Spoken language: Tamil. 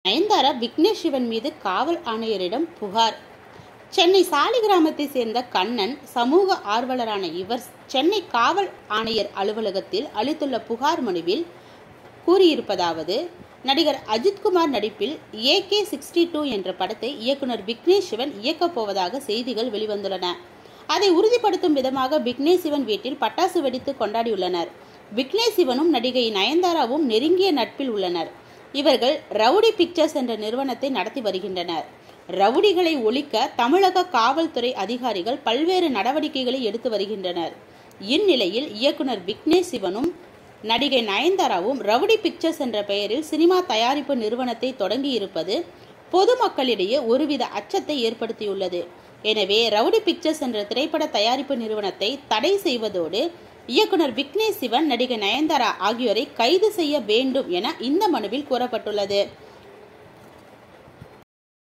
நயன்தாரா விக்னேஷ் சிவன் மீது காவல் ஆணையரிடம் புகார் சென்னை சாலிகிராமத்தை சேர்ந்த கண்ணன் சமூக ஆர்வலரான இவர் சென்னை காவல் ஆணையர் அலுவலகத்தில் அளித்துள்ள புகார் மனுவில் கூறியிருப்பதாவது நடிகர் அஜித்குமார் நடிப்பில் ஏகே சிக்ஸ்டி டூ என்ற படத்தை இயக்குனர் விக்னேஷ் சிவன் இயக்கப் போவதாக செய்திகள் வெளிவந்துள்ளன அதை உறுதிப்படுத்தும் விதமாக விக்னேஷ் சிவன் வீட்டில் பட்டாசு வெடித்து கொண்டாடியுள்ளனர் விக்னேஷ் சிவனும் நடிகை நயன்தாராவும் நெருங்கிய நட்பில் உள்ளனர் இவர்கள் ரவுடி பிக்சர்ஸ் என்ற நிறுவனத்தை நடத்தி வருகின்றனர் ரவுடிகளை ஒழிக்க தமிழக காவல்துறை அதிகாரிகள் பல்வேறு நடவடிக்கைகளை எடுத்து வருகின்றனர் இந்நிலையில் இயக்குனர் விக்னேஷ் சிவனும் நடிகை நயன்தாராவும் ரவுடி பிக்சர்ஸ் என்ற பெயரில் சினிமா தயாரிப்பு நிறுவனத்தை தொடங்கியிருப்பது பொதுமக்களிடையே ஒருவித அச்சத்தை ஏற்படுத்தியுள்ளது எனவே ரவுடி பிக்சர்ஸ் என்ற திரைப்பட தயாரிப்பு நிறுவனத்தை தடை செய்வதோடு இயக்குனர் விக்னேஷ் சிவன் நடிகை நயன்தாரா ஆகியோரை கைது செய்ய வேண்டும் என இந்த மனுவில் கூறப்பட்டுள்ளது